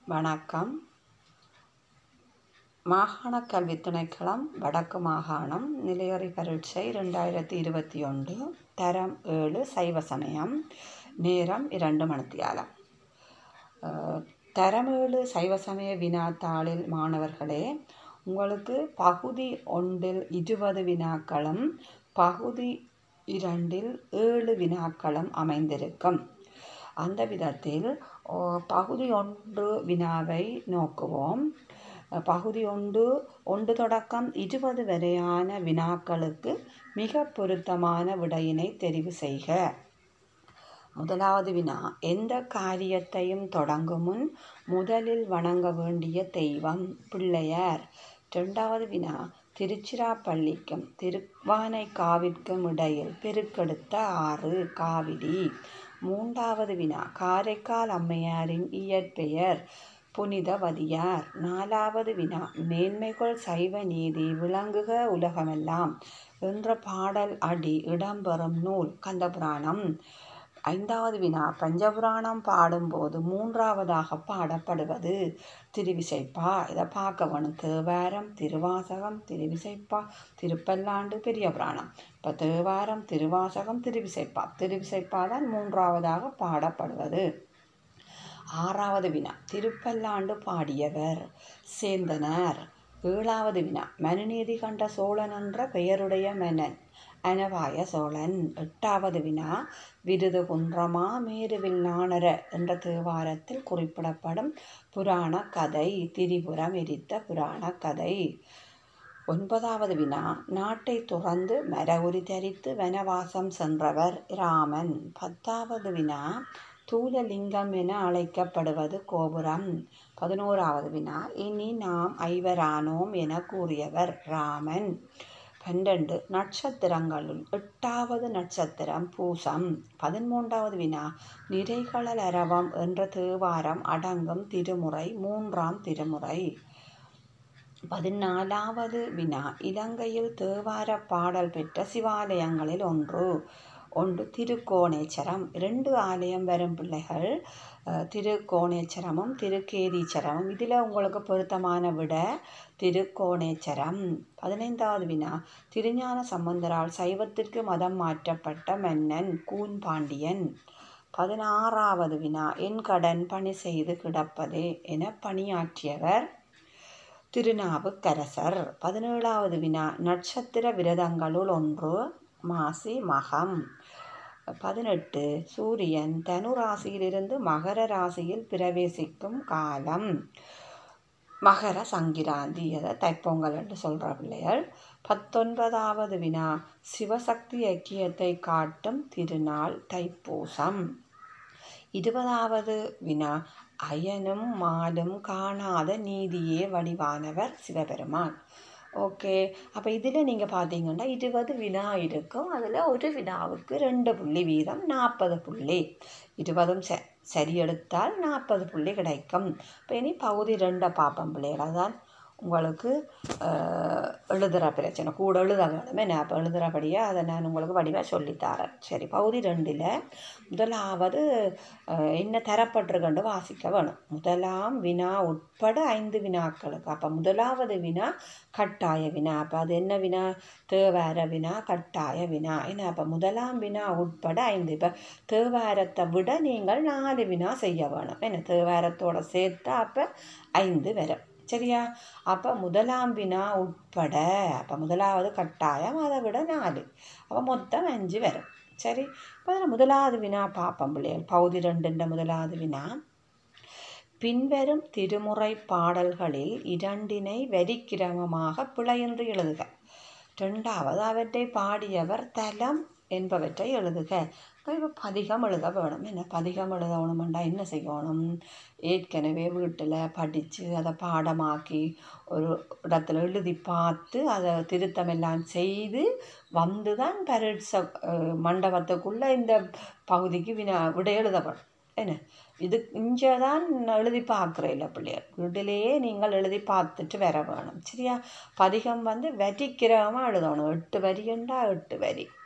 வணக்கம் மாகாண கல்வி திணைக்களம் வடக்கு மாகாணம் நிலையறி பரீட்சை ரெண்டாயிரத்தி இருபத்தி ஒன்று தரம் ஏழு சைவ சமயம் நேரம் இரண்டு மணித்தியாலம் அஹ், தரம் ஏழு சைவ சமய வினாத்தாளில் மாணவர்களே உங்களுக்கு பகுதி ஒன்றில் இருபது வினாக்களும் பகுதி இரண்டில் ஏழு வினாக்களும் அமைந்திருக்கும் அந்த விதத்தில் ஓ, பகுதி ஒன்று வினாவை நோக்குவோம் அஹ், பகுதி ஒன்று ஒன்று தொடக்கம் இருபது வரையான வினாக்களுக்கு மிக பொருத்தமான விடையினை தெரிவு செய்க முதலாவது வினா எந்த காரியத்தையும் தொடங்கும் முன் முதலில் வணங்க வேண்டிய தெய்வம் பிள்ளையார் இரண்டாவது வினா திருச்சிராப்பள்ளிக்கும் திருவானைக்காவிற்கும் இடையில் பெருக்கெடுத்த ஆறு காவிரி மூன்றாவது வினா காரைக்கால் அம்மையாரின் இயற்பெயர் புனிதவதியார் நாலாவது வினா மேன்மைகள் சைவ நீதி விளங்குக உலகமெல்லாம் என்ற பாடல் அடி இடம்பெறும் நூல் கந்தபுராணம் ஐந்தாவது வினா பஞ்சபுராணம் பாடும்போது மூன்றாவதாக பாடப்படுவது திருவிசைப்பா இதை பார்க்க வேணும் தேவாரம் திருவாசகம் திருவிசைப்பா திருப்பல்லாண்டு பெரிய புராணம் இப்போ தேவாரம் திருவாசகம் திருவிசைப்பா திருவிசைப்பா தான் மூன்றாவதாக பாடப்படுவது ஆறாவது வினா திருப்பல்லாண்டு பாடியவர் சேந்தனார் ஏழாவது வினா மனுநீதி கண்ட சோழன் என்ற பெயருடைய மன்னன் அனவாய சோழன் எட்டாவது வினா விருது குன்றமா மேருவில் நாணர என்ற தேவாரத்தில் குறிப்பிடப்படும் புராண கதை திரிபுரம் எரித்த புராண கதை ஒன்பதாவது வினா நாட்டை துறந்து மர உரி தரித்து வனவாசம் சென்றவர் ராமன் பத்தாவது வினா தூலலிங்கம் என அழைக்கப்படுவது கோபுரம் பதினோராவது வினா இனி நாம் ஐவரானோம் என கூறியவர் ராமன் பன்னெண்டு நட்சத்திரங்களுள் எட்டாவது நட்சத்திரம் பூசம் பதிமூன்றாவது வினா நிறைகளல் அரவம் என்ற தேவாரம் அடங்கும் திருமுறை மூன்றாம் திருமுறை பதினாலாவது வினா இலங்கையில் தேவார பாடல் பெற்ற சிவாலயங்களில் ஒன்று ஒன்று திருக்கோணேச்சரம் ரெண்டு ஆலயம் வரும் பிள்ளைகள் அஹ், திருக்கோணேச்சரமும் திருக்கேதீச்சரமும் இதில் உங்களுக்கு பொருத்தமான விட திருக்கோணேச்சரம் பதினைந்தாவது வினா திருஞான சம்பந்தரால் சைவத்திற்கு மதம் மாற்றப்பட்ட மன்னன் கூன் பாண்டியன் பதினாறாவது வினா என் கடன் பணி செய்து கிடப்பதே என பணியாற்றியவர் திருநாவுக்கரசர் பதினேழாவது வினா நட்சத்திர விரதங்களுள் ஒன்று மாசி மகம் பதினெட்டு சூரியன் தனு ராசியிலிருந்து மகர ராசியில் பிரவேசிக்கும் காலம் மகர சங்கிராந்தி அதை தைப்பொங்கல் என்று சொல்கிற பிள்ளைகள் பத்தொன்பதாவது வினா சிவசக்தி ஐக்கியத்தை காட்டும் திருநாள் தைப்பூசம் இருபதாவது வினா அயனும் மாலும் காணாத நீதியே வடிவானவர் சிவபெருமான் ஓகே அப்போ இதில் நீங்கள் பார்த்தீங்கன்னா இருபது வினா இருக்கும் அதில் ஒரு வினாவுக்கு ரெண்டு புள்ளி வீதம் நாற்பது புள்ளி இருபதும் ச சரி எடுத்தால் நாற்பது புள்ளி கிடைக்கும் இப்போ இனி பகுதி ரெண்டை பார்ப்போம் பிள்ளைகள் அதுதான் உங்களுக்கு அஹ், எழுதுகிற பிரச்சனை கூட எழுத வேணும் என்ன அப்போ எழுதுகிறபடியாக அதை நான் உங்களுக்கு வடிவாக சொல்லித்தரேன் சரி பகுதி ரெண்டில் முதலாவது அஹ், என்ன தரப்பட்டிருக்கண்டு வாசிக்க வேணும் முதலாம் வினா உட்பட ஐந்து வினாக்களுக்கு அப்போ முதலாவது வினா கட்டாய வினா அப்போ அது என்ன வினா தேவார வினா கட்டாய வினா என்ன அப்போ முதலாம் வினா உட்பட ஐந்து இப்போ தேவாரத்தை விட நீங்கள் நாலு வினா செய்ய வேணும் என்ன தேவாரத்தோட சேர்த்தா அப்போ ஐந்து வரும் சரியா அப்போ முதலாம் வினா உட்பட அப்போ முதலாவது கட்டாயம் அதை விட நாலு அப்போ மொத்தம் அஞ்சு வரும் சரி இப்போ அதில் முதலாவது வினா பார்ப்போம் பிள்ளைகள் பகுதி ரெண்டுன்ற முதலாவது வினா பின்வரும் திருமுறை பாடல்களில் இரண்டினை வரிக்கிரமமாக பிழையின்றி எழுதுக ரெண்டாவது அவற்றை பாடியவர் தலம் என்பவற்றை எழுதுக இப்போ பதிகம் எழுத வேணும் என்ன பதிகம் எழுதணுமெண்டா என்ன செய்யணும் ஏற்கனவே வீட்டில் படித்து அதை பாடமாக்கி ஒரு இடத்துல எழுதி பார்த்து அதை திருத்தமெல்லாம் செய்து வந்து தான் பரீட்சை மண்டபத்துக்குள்ளே இந்த பகுதிக்கு வினா விட எழுதப்படும் என்ன இது இங்கே தான் எழுதி பார்க்குறேன் பிள்ளையர் வீட்டிலேயே நீங்கள் எழுதி பார்த்துட்டு வர வேணும் சரியா பதிகம் வந்து வரிக்கிறமாக எழுதணும் எட்டு வரிண்டா எட்டு வரி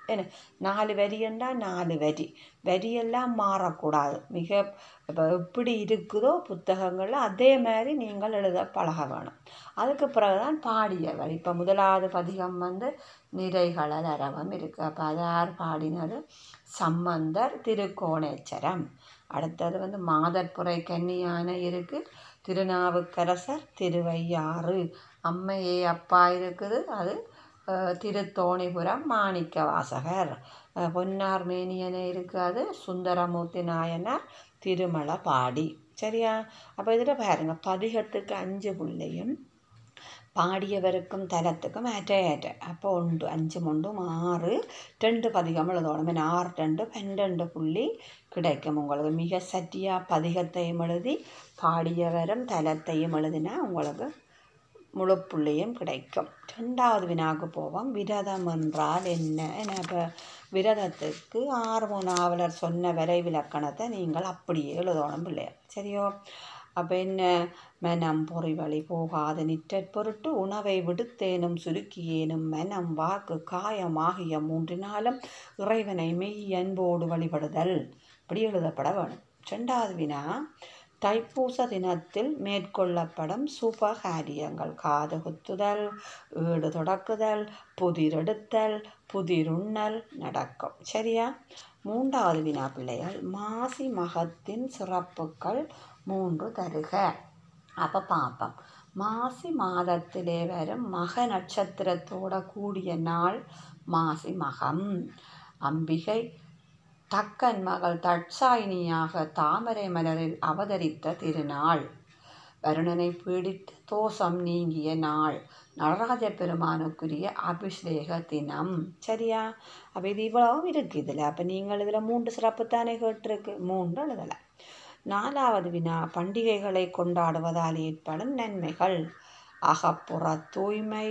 என்ன நாலு வரி என்றால் நாலு வரி வரியெல்லாம் மாறக்கூடாது மிக இப்போ எப்படி இருக்குதோ புத்தகங்களில் அதே மாதிரி நீங்கள் எழுத பழக வேணும் அதுக்கு பிறகுதான் பாடியவர் இப்போ முதலாவது பதிகம் வந்து நிறைகளல் அரவம் இருக்குது அப்போ அது யார் பாடினது சம்பந்தர் திருக்கோணேச்சரம் அடுத்தது வந்து மாதற்புரை கன்னியான இருக்குது திருநாவுக்கரசர் திருவையாறு அம்மையே அப்பா இருக்குது அது அஹ், திருத்தோணிபுரம் மாணிக்க வாசகர் அஹ், பொன்னார் மேனியனே இருக்காது சுந்தரமூர்த்தி நாயனார் திருமலபாடி சரியா அப்போ இதில் பாருங்க பதிகத்துக்கு அஞ்சு புள்ளையும் பாடியவருக்கும் தலத்துக்கும் ஏற்ற ஏற்ற அப்போ உண்டு அஞ்சு மொண்டும் ஆறு ரெண்டு பதிகம் எழுதணும் പിന്നെ ஆறு ரெண்டு பன்னெண்டு புள்ளி கிடைக்கும் உங்களுக்கு மிக சட்டியாக பதிகத்தையும் எழுதி பாடியவரும் தலத்தையும் எழுதினா உங்களுக்கு முழு புள்ளியும் கிடைக்கும் ரெண்டாவது வினாக்கு போவோம் விரதம் என்றால் என்ன என்ன இப்போ விரதத்துக்கு ஆர்வ நாவலர் சொன்ன விலை விலக்கணத்தை நீங்கள் அப்படியே எழுதணும் பிள்ளையா சரியோ அப்போ என்ன மனம் பொறிவழி போகாது நிற்றற் பொருட்டு உணவை விடுத்தேனும் சுருக்கியேனும் மனம் வாக்கு காயம் ஆகிய மூன்றினாலும் இறைவனை மெய் அன்போடு வழிபடுதல் இப்படி எழுதப்பட வேணும் ரெண்டாவது வினா தைப்பூச தினத்தில் மேற்கொள்ளப்படும் சுபகாரியங்கள் காது குத்துதல் வீடு தொடக்குதல் புதிரெடுத்தல் புதிருண்ணல் நடக்கும் சரியா மூன்றாவது வினா பிள்ளைகள் மாசி மகத்தின் சிறப்புகள் மூன்று தருக அப்போ பார்ப்போம் மாசி மாதத்திலே வரும் மக நட்சத்திரத்தோட கூடிய நாள் மாசி மகம் அம்பிகை தக்கன் மகள் தட்சாயினியாக தாமரை மலரில் அவதரித்த திருநாள் வருணனை பீடித்து தோஷம் நீங்கிய நாள் நடராஜ பெருமானுக்குரிய அபிஷேக தினம் சரியா அப்போ இது இவ்வளவும் இருக்குது இதில் அப்போ நீங்கள் இதில் மூன்று சிறப்பு தானே கேட்டிருக்கு மூன்று எழுதலை நாலாவது வினா பண்டிகைகளை கொண்டாடுவதால் ஏற்படும் நன்மைகள் அகப்புற தூய்மை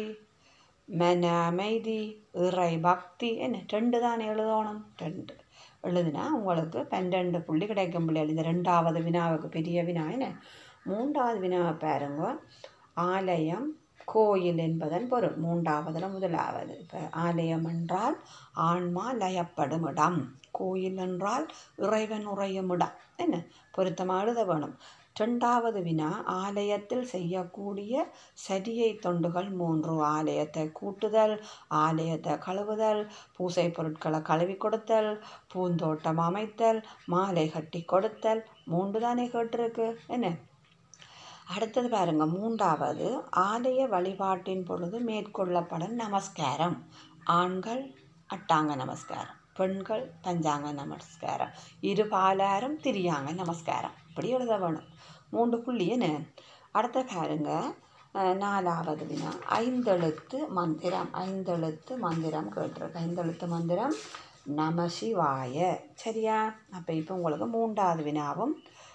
மன அமைதி இறை பக்தி என்ன ரெண்டு தான் எழுதணும் ரெண்டு எழுதுனா உங்களுக்கு பன்னெண்டு புள்ளி கிடைக்கும் பிள்ளைகள் இந்த ரெண்டாவது வினாவுக்கு பெரிய வினா என்ன மூன்றாவது வினாவை பாருங்க ஆலயம் கோயில் என்பதன் பொருள் மூன்றாவதுல முதலாவது இப்போ ஆலயம் என்றால் ஆன்மா லயப்படும் இடம் கோயில் என்றால் இறைவன் உறையும் இடம் என்ன பொருத்தமாக எழுத வேணும் ரெண்டாவது வினா ஆலயத்தில் செய்யக்கூடிய சரியை தொண்டுகள் மூன்று ஆலயத்தை கூட்டுதல் ஆலயத்தை கழுவுதல் பூசை பொருட்களை கழுவி கொடுத்தல் பூந்தோட்டம் அமைத்தல் மாலை கட்டி கொடுத்தல் மூன்று தானே கேட்டிருக்கு என்ன அடுத்தது பாருங்க மூன்றாவது ஆலய வழிபாட்டின் பொழுது மேற்கொள்ளப்படும் நமஸ்காரம் ஆண்கள் அட்டாங்க நமஸ்காரம் பெண்கள் பஞ்சாங்க நமஸ்காரம் இரு பாலாரும் திரியாங்க நமஸ்காரம் இப்படி எழுத வேணும் மூன்று புள்ளி என்ன அடுத்த பாருங்க அஹ், நாலாவது வினா ஐந்தெழுத்து மந்திரம் ஐந்தெழுத்து மந்திரம் கேட்டிருக்கு ஐந்தெழுத்து மந்திரம் நம சிவாய சரியா அப்போ இப்போ உங்களுக்கு மூன்றாவது வினாவும்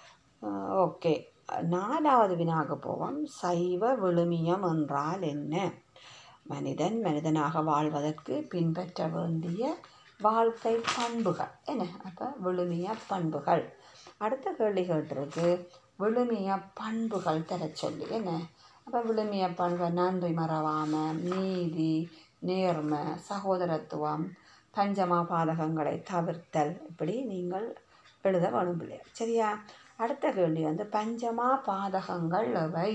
ஓகே நாலாவது வினாக போவோம் சைவ விழுமியம் என்றால் என்ன மனிதன் மனிதனாக வாழ்வதற்கு பின்பற்ற வேண்டிய வாழ்க்கை பண்புகள் என்ன அப்போ விழுமிய பண்புகள் அடுத்த கேள்வி கேட்டிருக்கு விழுமிய பண்புகள் தர சொல்லி என்ன அப்போ விழுமிய பண்புகள் நன்றி மறவாமை நீதி நேர்மை சகோதரத்துவம் பஞ்சமா பாதகங்களை தவிர்த்தல் இப்படி நீங்கள் எழுத வேணும் பிள்ளையா சரியா அடுத்த கேள்வி வந்து பஞ்சமா பாதகங்கள் எவை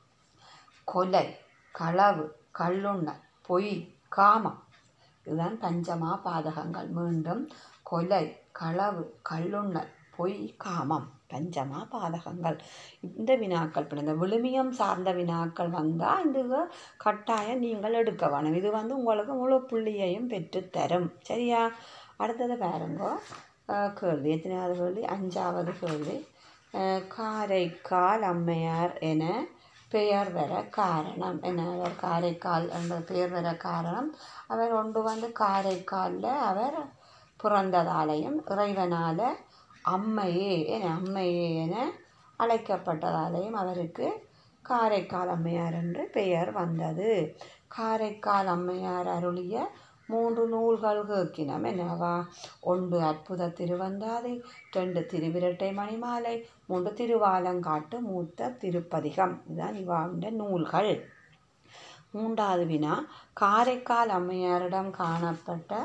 கொலை களவு கள்ளுண்ணல் பொய் காமம் இதுதான் பஞ்சமா பாதகங்கள் மீண்டும் கொலை களவு கள்ளுண்ணல் பொய் காமம் பஞ்சமா பாதகங்கள் இந்த வினாக்கள் இப்போ இந்த விழுமியம் சார்ந்த வினாக்கள் வந்தால் இந்த கட்டாயம் நீங்கள் எடுக்க வேணும் இது வந்து உங்களுக்கு முழு புள்ளியையும் பெற்றுத்தரும் சரியா அடுத்தது பாருங்க அஹ், கேள்வி எத்தனையாவது கேள்வி அஞ்சாவது கேள்வி அஹ், காரைக்கால் அம்மையார் என பெயர் வர காரணம் என்ன அவர் காரைக்கால் என்ற பெயர் வர காரணம் அவர் ஒன்று வந்து காரைக்காலில் அவர் பிறந்ததாலையும் இறைவனால் அம்மையே என அம்மையே என அழைக்கப்பட்டதாலையும் அவருக்கு காரைக்கால் அம்மையார் என்று பெயர் வந்தது காரைக்கால் அம்மையார் அருளிய மூன்று நூல்கள் கேட்கினம் என்னவா ஒன்று அற்புத திருவந்தாதை ரெண்டு திருவிரட்டை மணிமாலை மூன்று திருவாலங்காட்டு மூத்த திருப்பதிகம் இதுதான் இவாண்ட நூல்கள் மூன்றாவது வினா காரைக்கால் அம்மையாரிடம் காணப்பட்ட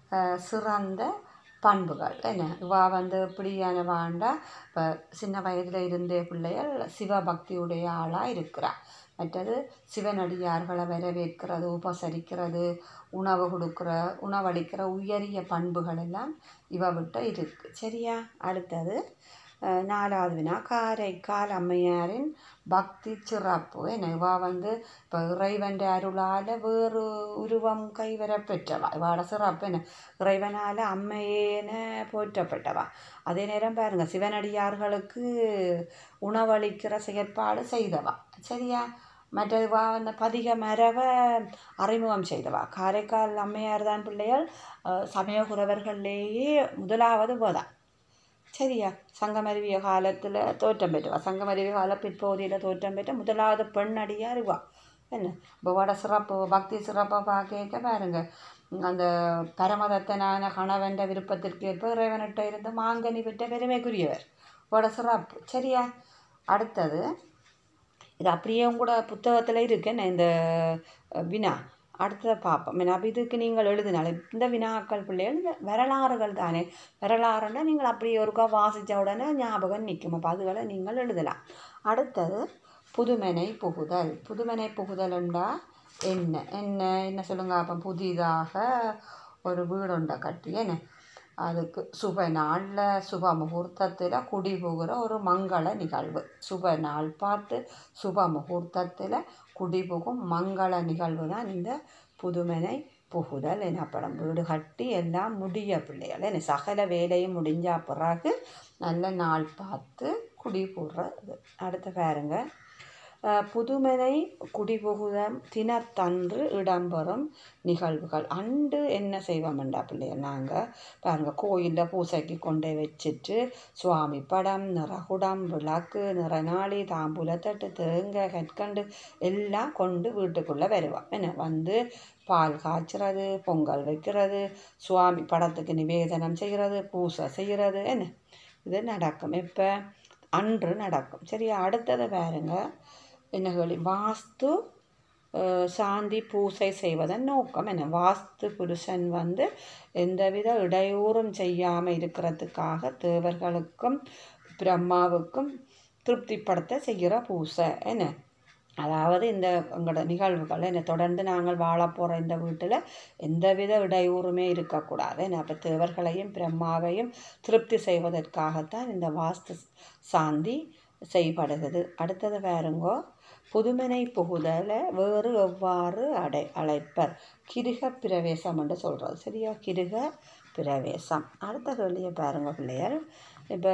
அஹ், சிறந்த பண்புகள் என்ன இவா வந்து இப்படியான வாண்டா இப்போ சின்ன வயதில் இருந்தே பிள்ளைகள் சிவபக்தியுடைய ஆளாக இருக்கிறா மற்றது சிவனடியார்களை வரவேற்கிறது உபசரிக்கிறது உணவு கொடுக்குற உணவளிக்கிற உயரிய பண்புகள் எல்லாம் இவ விட்ட இருக்கு சரியா அடுத்தது அஹ், நாலாவது வினா காரைக்கால் அம்மையாரின் பக்தி சிறப்பு என்ன இவா வந்து இப்போ இறைவன் அருளால் வேறு உருவம் கைவர பெற்றவா இவாட சிறப்பு என்ன இறைவனால் அம்மையேன போற்றப்பட்டவா அதே நேரம் பாருங்க சிவனடியார்களுக்கு உணவளிக்கிற செயற்பாடு செய்தவா சரியா மற்றது வா வந்து பதிக மரபை அறிமுகம் செய்தவா காரைக்கால் அம்மையார் தான் பிள்ளைகள் அஹ், சமயகுரவர்கள்லேயே முதலாவது வதா சரியா சங்கமருவிய காலத்தில் தோற்றம் பெற்றவா சங்கமருவிய கால பிற்பகுதியில் தோற்றம் பெற்ற முதலாவது பெண் அடியார் இவா என்ன இப்போ வட சிறப்பு பக்தி சிறப்பை பார்க்க பாருங்க அந்த பரமதத்தனான கணவன் விருப்பத்திற்கு ஏற்ப இறைவனிட்ட இருந்து மாங்கனி பெற்ற பெருமைக்குரியவர் வட சிறப்பு சரியா அடுத்தது இது அப்படியே கூட புத்தகத்தில் இருக்கு என்ன இந்த அஹ், வினா அடுத்ததை பார்ப்போம் ஏன்னா அப்போ இதுக்கு நீங்கள் எழுதினால இந்த வினாக்கள் பிள்ளைகள் இந்த வரலாறுகள் தானே வரலாறுன்னா நீங்கள் அப்படியே ஒருக்கா வாசித்த உடனே ஞாபகம் நிற்கும் அப்போ அதுகளை நீங்கள் எழுதலாம் அடுத்தது புதுமனை புகுதல் புதுமனை புகுதல்ண்டா என்ன என்ன என்ன சொல்லுங்க அப்போ புதிதாக ஒரு வீடுண்ட கட்டி என்ன அதுக்கு சுப நாளில் சுப முகூர்த்தத்தில் குடி புகுற ஒரு மங்கள நிகழ்வு சுப நாள் பார்த்து சுப முகூர்த்தத்தில் குடிபுகும் மங்கள நிகழ்வு தான் இந்த புதுமனை புகுதல் எனப்படும் வீடு கட்டி எல்லாம் முடிய பிள்ளைகள் என்ன சகல வேலையும் முடிஞ்ச பிறகு நல்ல நாள் பார்த்து குடி புகுறது அடுத்து பாருங்க அஹ், புதுமனை குடிபுகுதம் தினத்தன்று இடம்பெறும் நிகழ்வுகள் அண்டு என்ன செய்வோம்டா பிள்ளைகள் நாங்கள் பாருங்க கோயிலில் பூசைக்கு கொண்டு வச்சுட்டு சுவாமி படம் நிறகுடம் விளக்கு நிறநாளி தாம்பூலத்தட்டு தேங்காய் கற்கண்டு எல்லாம் கொண்டு வீட்டுக்குள்ளே வருவோம் என்ன வந்து பால் காய்ச்சுறது பொங்கல் வைக்கிறது சுவாமி படத்துக்கு நிவேதனம் செய்கிறது பூசை செய்கிறது என்ன இது நடக்கும் இப்போ அன்று நடக்கும் சரியா அடுத்தது பாருங்க என்ன கேள்வி வாஸ்து அஹ், சாந்தி பூசை செய்வதன் நோக்கம் என்ன வாஸ்து புருஷன் வந்து எந்தவித இடையூறும் செய்யாமல் இருக்கிறதுக்காக தேவர்களுக்கும் பிரம்மாவுக்கும் திருப்திப்படுத்த செய்கிற பூசை என்ன அதாவது இந்த எங்களோட நிகழ்வுகள் என்ன தொடர்ந்து நாங்கள் வாழப் போகிற இந்த வீட்டில் எந்தவித இடையூறுமே இருக்கக்கூடாது என்ன அப்போ தேவர்களையும் பிரம்மாவையும் திருப்தி செய்வதற்காகத்தான் இந்த வாஸ்து சாந்தி செய்யப்படுகிறது அடுத்தது வேறுங்கோ புதுமனை புகுதலை வேறு எவ்வாறு அடை அழைப்பர் கிருக பிரவேசம் என்று சொல்கிறது சரியா கிருக பிரவேசம் அடுத்த கேள்வியை பாருங்க பிள்ளையர் இப்போ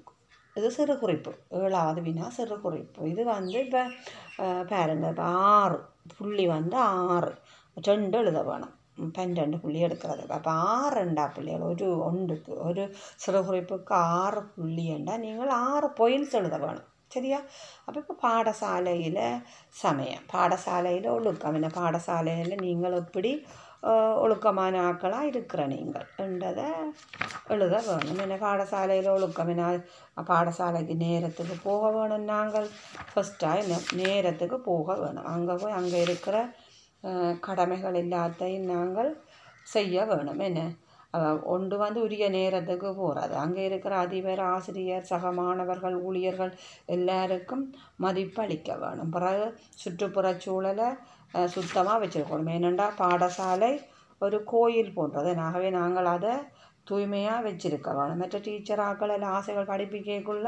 இது சிறு குறிப்பு ஏழாவது வினா சிறு குறிப்பு இது வந்து இப்போ பாருங்க இப்போ ஆறு புள்ளி வந்து ஆறு ரெண்டு எழுத வேணும் ம், பன்னிரெண்டு புள்ளி எடுக்கிறது அப்போ ஆறு ரெண்டா பிள்ளைகள் ஒரு ஒன்றுக்கு ஒரு சிறு குறிப்புக்கு ஆறு புள்ளி என்றா நீங்கள் ஆறு பொயில்ஸ் எழுத வேணும் சரியா அப்போ இப்போ பாடசாலையில் சமயம் பாடசாலையில் ஒழுக்கம் என்ன பாடசாலையில் நீங்கள் எப்படி அஹ், ஒழுக்கமான ஆக்களாக இருக்கிற நீங்கள் என்றதை எழுத வேணும் என்ன பாடசாலையில் ஒழுக்கம் என்ன பாடசாலைக்கு நேரத்துக்கு போக வேணும் நாங்கள் ஃபஸ்ட்டாக என்ன நேரத்துக்கு போக வேணும் அங்கே போய் அங்கே இருக்கிற அஹ், கடமைகள் எல்லாத்தையும் நாங்கள் செய்ய வேணும் என்ன அஹ், ஒன்று வந்து உரிய நேரத்துக்கு போகிறது அங்கே இருக்கிற அதிபர் ஆசிரியர் சக மாணவர்கள் ஊழியர்கள் எல்லாருக்கும் மதிப்பளிக்க வேணும் பிறகு சுற்றுப்புறச் சூழலை சுத்தமாக வச்சுருக்கணும் ஏனெண்டா பாடசாலை ஒரு கோயில் போன்றது ஆகவே நாங்கள் அதை தூய்மையாக வச்சிருக்க வேணும் மற்ற டீச்சர் ஆக்கள் எல்லாம் ஆசைகள் படிப்பிக்கக்குள்ள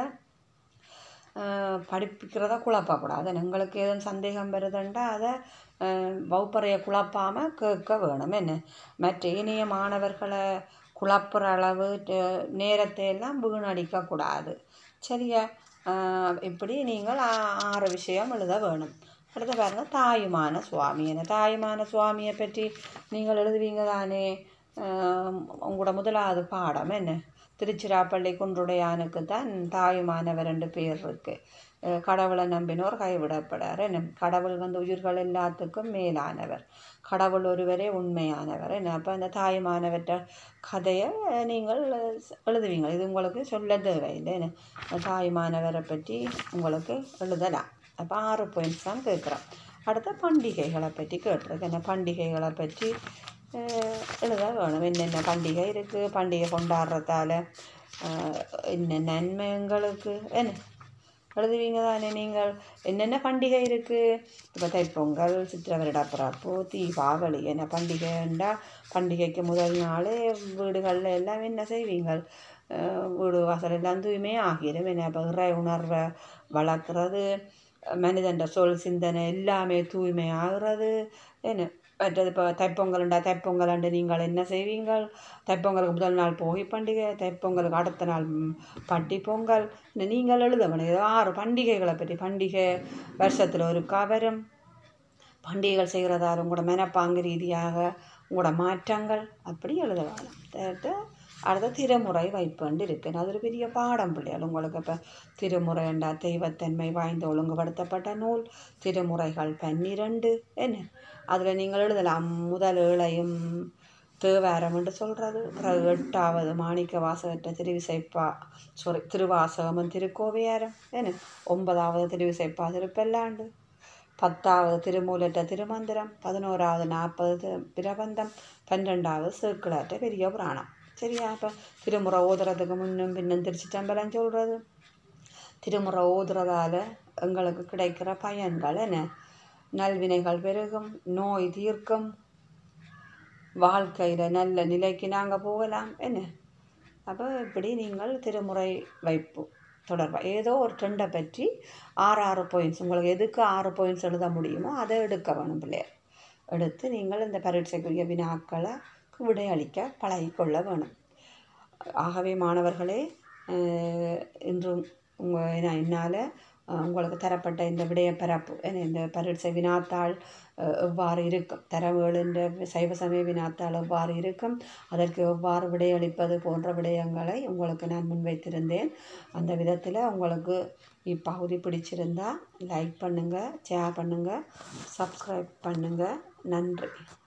அஹ், படிப்பிக்கிறத குழப்பக்கூடாது எங்களுக்கு எதுவும் சந்தேகம் வருதுண்டா அதை அஹ், வகுப்பறையை குழப்பாமல் கேட்க வேணும் என்ன மற்ற இனிய மாணவர்களை குழப்புற அளவு ட- நேரத்தை எல்லாம் வீணடிக்கக்கூடாது சரியா அஹ், இப்படி நீங்கள் ஆ- ஆறு விஷயம் எழுத வேணும் அடுத்து பாருங்க தாயுமான சுவாமி என்ன தாயுமான சுவாமியை பற்றி நீங்கள் எழுதுவீங்க தானே அஹ், உங்களோட முதலாவது பாடம் என்ன திருச்சிராப்பள்ளி குன்றுடையானுக்கு தான் தாயுமானவர் ரெண்டு பேர் இருக்கு அஹ் கடவுளை நம்பினோர் கைவிடப்படார் என்ன கடவுள் வந்து உயிர்கள் எல்லாத்துக்கும் மேலானவர் கடவுள் ஒருவரே உண்மையானவர் என்ன அப்போ அந்த தாயுமானவற்ற கதையை நீங்கள் எழுதுவீங்க இது உங்களுக்கு சொல்ல தேவையில்லை என்ன தாயுமானவரை பற்றி உங்களுக்கு எழுதலாம் அப்போ ஆறு பாயிண்ட்ஸ் தான் கேட்குறோம் அடுத்த பண்டிகைகளை பற்றி கேட்டிருக்கு என்ன பண்டிகைகளை பற்றி அஹ், எழுத வேணும் என்னென்ன பண்டிகை இருக்குது பண்டிகை கொண்டாடுறதால அஹ், என்ன நன்மைங்களுக்கு என்ன எழுதுவீங்க தானே நீங்கள் என்னென்ன பண்டிகை இருக்குது இப்போ தைப்பொங்கல் சித்திரை வருட பிறப்பு தீபாவளி என்ன பண்டிகைண்டா பண்டிகைக்கு முதல் நாள் வீடுகளில் எல்லாம் என்ன செய்வீங்கள் அஹ் வீடு வாசல் எல்லாம் தூய்மை ஆகிரும் என்ன இப்போ இறை உணர்வை வளர்க்குறது மனிதன்ற சொல் சிந்தனை எல்லாமே தூய்மை ஆகிறது என்ன மற்றது இப்போ தைப்பொங்கலுண்டா தைப்பொங்கலாண்டு நீங்கள் என்ன செய்வீங்கள் தைப்பொங்கலுக்கு முதல் நாள் போகி பண்டிகை தைப்பொங்கலுக்கு அடுத்த நாள் ம், பட்டி பொங்கல் இந்த நீங்கள் எழுத வேணும் ஏதோ ஆறு பண்டிகைகளை பற்றி பண்டிகை வருஷத்தில் ஒரு கவரும் பண்டிகைகள் செய்கிறதால உங்களோட மனப்பாங்கு ரீதியாக உங்களோட மாற்றங்கள் அப்படி எழுத வேணும் அடுத்து அடுத்த திருமுறை வைப்பண்டு இருக்குது அது ஒரு பெரிய பாடம் பிள்ளைகள் உங்களுக்கு இப்போ திருமுறைண்டா தெய்வத்தன்மை வாய்ந்த ஒழுங்குபடுத்தப்பட்ட நூல் திருமுறைகள் பன்னிரண்டு என்ன அதில் நீங்கள் எழுதலாம் முதல் ஏழையும் தேவாரம் என்று சொல்கிறது பிறகு எட்டாவது மாணிக்க வாசகற்ற திருவிசைப்பா சாரி திருவாசகமும் திருக்கோவையாரம் என்ன ஒன்பதாவது திருவிசைப்பா திருப்பல்லாண்டு பத்தாவது திருமூலற்ற திருமந்திரம் பதினோராவது நாற்பது தி- பிரபந்தம் பன்னிரெண்டாவது சேக்கிழாற்ற பெரிய புராணம் சரியா இப்போ திருமுறை ஓதுறதுக்கு முன்னும் பின்னும் திருச்சிட்டம்பலம் சொல்கிறது திருமுறை ஓதுறதால எங்களுக்கு கிடைக்கிற பயன்கள் என்ன நல்வினைகள் பெருகும் நோய் தீர்க்கும் வாழ்க்கையில் நல்ல நிலைக்கு நாங்கள் போகலாம் என்ன அப்போ இப்படி நீங்கள் திருமுறை வைப்பு தொடர்பாக ஏதோ ஒரு ட்ரெண்டை பற்றி ஆறு ஆறு பாயிண்ட்ஸ் உங்களுக்கு எதுக்கு ஆறு பாயிண்ட்ஸ் எழுத முடியுமோ அதை எடுக்க வேணும் பிள்ளையர் எடுத்து நீங்கள் இந்த பரீட்சைக்குரிய வினாக்களை விடையளிக்க பழகிக்கொள்ள வேணும் ஆகவே மாணவர்களே அஹ், இன்றும் உங்கள் என்னால் உங்களுக்கு தரப்பட்ட இந்த விடய பரப்பு என்ன, இந்த பரீட்சை வினாத்தாள் அஹ், எவ்வாறு இருக்கும் தரவுகள் என்ற சைவ சமய வினாத்தாள் எவ்வாறு இருக்கும் அதற்கு எவ்வாறு விடையளிப்பது போன்ற விடயங்களை உங்களுக்கு நான் முன்வைத்திருந்தேன் அந்த விதத்தில் உங்களுக்கு இப்பகுதி பிடிச்சிருந்தா லைக் பண்ணுங்கள் ஷேர் பண்ணுங்கள் சப்ஸ்கிரைப் பண்ணுங்கள் நன்றி